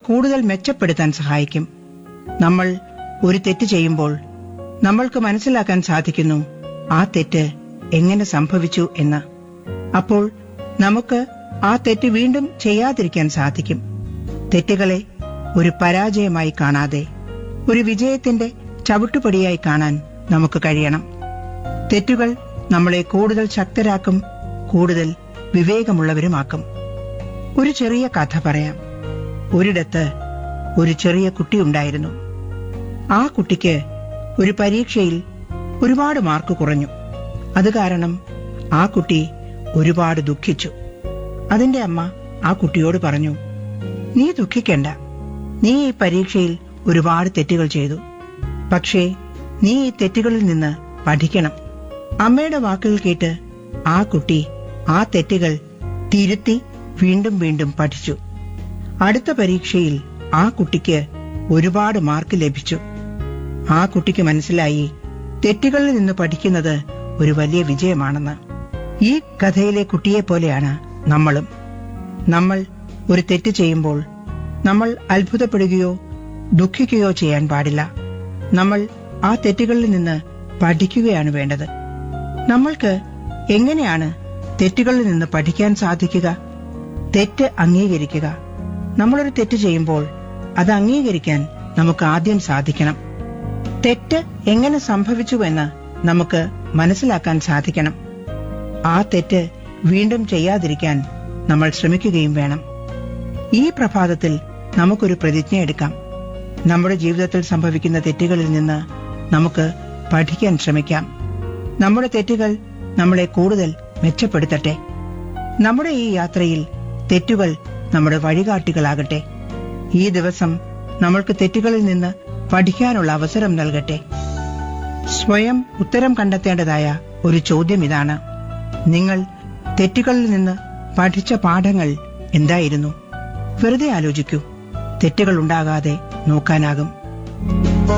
കൂടുതൽ മെച്ചപ്പെടുത്താൻ സഹായിക്കും നമ്മൾ ഒരു തെറ്റ് ചെയ്യുമ്പോൾ നമ്മൾക്ക് മനസ്സിലാക്കാൻ സാധിക്കുന്നു ആ തെറ്റ് എങ്ങനെ സംഭവിച്ചു എന്ന് അപ്പോൾ നമുക്ക് ആ തെറ്റ് വീണ്ടും ചെയ്യാതിരിക്കാൻ സാധിക്കും തെറ്റുകളെ ഒരു പരാജയമായി കാണാതെ ഒരു വിജയത്തിന്റെ ചവിട്ടുപടിയായി കാണാൻ നമുക്ക് കഴിയണം തെറ്റുകൾ നമ്മളെ കൂടുതൽ ശക്തരാക്കും കൂടുതൽ വിവേകമുള്ളവരുമാക്കും ഒരു ചെറിയ കഥ പറയാം ഒരിടത്ത് ഒരു ചെറിയ കുട്ടിയുണ്ടായിരുന്നു ആ കുട്ടിക്ക് ഒരു പരീക്ഷയിൽ ഒരുപാട് മാർക്ക് കുറഞ്ഞു അത് കാരണം ആ കുട്ടി ഒരുപാട് ദുഃഖിച്ചു അതിന്റെ അമ്മ ആ കുട്ടിയോട് പറഞ്ഞു നീ ദുഃഖിക്കണ്ട നീ ഈ പരീക്ഷയിൽ ഒരുപാട് തെറ്റുകൾ ചെയ്തു പക്ഷേ നീ ഈ തെറ്റുകളിൽ നിന്ന് പഠിക്കണം അമ്മയുടെ വാക്കുകൾ കേട്ട് ആ കുട്ടി ആ തെറ്റുകൾ തിരുത്തി വീണ്ടും വീണ്ടും പഠിച്ചു അടുത്ത പരീക്ഷയിൽ ആ കുട്ടിക്ക് ഒരുപാട് മാർക്ക് ലഭിച്ചു ആ കുട്ടിക്ക് മനസ്സിലായി തെറ്റുകളിൽ നിന്ന് പഠിക്കുന്നത് ഒരു വലിയ വിജയമാണെന്ന് ഈ കഥയിലെ കുട്ടിയെ പോലെയാണ് നമ്മളും നമ്മൾ ഒരു തെറ്റ് ചെയ്യുമ്പോൾ നമ്മൾ അത്ഭുതപ്പെടുകയോ ദുഃഖിക്കുകയോ ചെയ്യാൻ പാടില്ല നമ്മൾ ആ തെറ്റുകളിൽ നിന്ന് പഠിക്കുകയാണ് വേണ്ടത് നമ്മൾക്ക് എങ്ങനെയാണ് തെറ്റുകളിൽ നിന്ന് പഠിക്കാൻ സാധിക്കുക തെറ്റ് അംഗീകരിക്കുക നമ്മളൊരു തെറ്റ് ചെയ്യുമ്പോൾ അത് അംഗീകരിക്കാൻ നമുക്ക് ആദ്യം സാധിക്കണം തെറ്റ് എങ്ങനെ സംഭവിച്ചുവെന്ന് നമുക്ക് മനസ്സിലാക്കാൻ സാധിക്കണം ആ തെറ്റ് വീണ്ടും ചെയ്യാതിരിക്കാൻ നമ്മൾ ശ്രമിക്കുകയും വേണം ഈ പ്രഭാതത്തിൽ നമുക്കൊരു പ്രതിജ്ഞ എടുക്കാം നമ്മുടെ ജീവിതത്തിൽ സംഭവിക്കുന്ന തെറ്റുകളിൽ നിന്ന് നമുക്ക് പഠിക്കാൻ ശ്രമിക്കാം നമ്മുടെ തെറ്റുകൾ നമ്മളെ കൂടുതൽ മെച്ചപ്പെടുത്തട്ടെ നമ്മുടെ ഈ യാത്രയിൽ തെറ്റുകൾ നമ്മുടെ വഴികാട്ടികളാകട്ടെ ഈ ദിവസം നമ്മൾക്ക് തെറ്റുകളിൽ നിന്ന് പഠിക്കാനുള്ള അവസരം നൽകട്ടെ സ്വയം ഉത്തരം കണ്ടെത്തേണ്ടതായ ഒരു ചോദ്യം ഇതാണ് നിങ്ങൾ തെറ്റുകളിൽ നിന്ന് പഠിച്ച പാഠങ്ങൾ എന്തായിരുന്നു വെറുതെ ആലോചിക്കൂ തെറ്റുകൾ ഉണ്ടാകാതെ നോക്കാനാകും